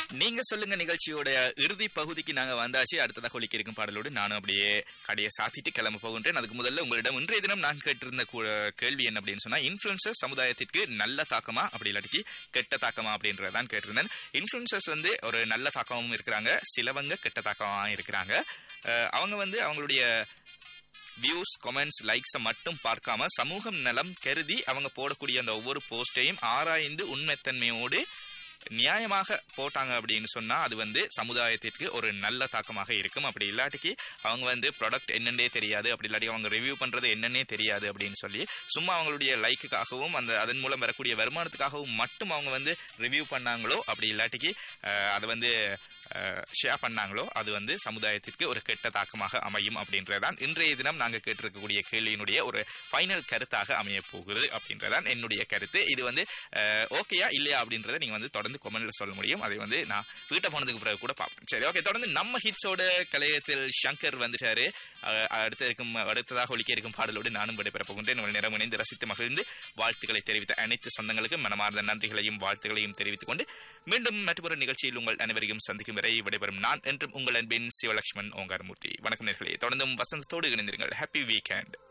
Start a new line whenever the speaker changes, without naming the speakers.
நீங்க சொல்லுங்க நிகழ்ச்சியோட இறுதி பகுதிக்கு நாங்க வந்தாச்சு அடுத்ததாக ஒலிக்க இருக்கும் பாடலோடு நானும் அப்படியே கடையை சாத்திட்டு கிளம்ப போகின்றேன் அதுக்கு முதல்ல உங்களிடம் இன்றைய தினம் நான் கேட்டிருந்த கூ- கேள்வி என்ன அப்படின்னு சொன்னா இன்ஃபுளுசர் சமுதாயத்திற்கு நல்ல தாக்கமா அப்படி இல்லாட்டி கெட்ட தாக்கமா அப்படின்றதான் கேட்டிருந்தேன் இன்ஃபுளுசர்ஸ் வந்து ஒரு நல்ல தாக்கமும் இருக்கிறாங்க சிலவங்க கெட்ட தாக்கமா இருக்கிறாங்க அஹ் அவங்க வந்து அவங்களுடைய வியூஸ் கமெண்ட்ஸ் லைக்ஸை மட்டும் பார்க்காம சமூகம் நலம் கருதி அவங்க போடக்கூடிய அந்த ஒவ்வொரு போஸ்டையும் ஆராய்ந்து உண்மைத்தன்மையோடு நியாயமாக போட்டாங்க அப்படின்னு சொன்னா அது வந்து சமுதாயத்திற்கு ஒரு நல்ல தாக்கமாக இருக்கும் அப்படி இல்லாட்டிக்கு அவங்க வந்து ப்ராடக்ட் என்னன்னே தெரியாது அப்படி இல்லாட்டி அவங்க ரிவ்யூ பண்றது என்னன்னே தெரியாது அப்படின்னு சொல்லி சும்மா அவங்களுடைய லைக்குக்காகவும் அந்த அதன் மூலம் வரக்கூடிய வருமானத்துக்காகவும் மட்டும் அவங்க வந்து ரிவ்யூ பண்ணாங்களோ அப்படி இல்லாட்டிக்கு அஹ், அதை வந்து ஷேர் பண்ணாங்களோ அது வந்து சமுதாயத்திற்கு ஒரு கெட்ட தாக்கமாக அமையும் அப்படின்றதான் இன்றைய தினம் நாங்கள் கேட்டிருக்கக்கூடிய கேள்வியினுடைய ஒரு ஃபைனல் கருத்தாக அமைய போகிறது அப்படின்றதான் என்னுடைய கருத்து இது வந்து ஓகேயா இல்லையா அப்படின்றத நீங்க வந்து தொடர்ந்து கொமெண்ட்ல சொல்ல முடியும் அதை வந்து நான் வீட்டை போனதுக்கு பிறகு கூட பார்ப்பேன் சரி ஓகே தொடர்ந்து நம்ம ஹிட்ஸோட கலையத்தில் சங்கர் வந்துட்டாரு அஹ், அடுத்த இருக்கும் அடுத்ததாக ஒலிக்க இருக்கும் பாடலோடு நானும் விடைபெற போகின்றேன் உங்கள் நேரம் இணைந்து ரசித்து மகிழ்ந்து வாழ்த்துக்களை தெரிவித்த அனைத்து சொந்தங்களுக்கும் மனமார்ந்த நன்றிகளையும் வாழ்த்துகளையும் தெரிவித்துக் கொண்டு மீண்டும் மற்றொரு நிகழ்ச்சியில் உங்கள் அனைவரையும் சந்திக்கும் வரை விடைபெறும் நான் என்றும் உங்கள் அன்பின் சிவலட்சுமன் ஓங்காரமூர்த்தி வணக்கம் நேர்களே தொடர்ந்தும் வசந்தத்தோடு இணைந்திருங்கள் ஹாப்பி வீக்கெண்ட்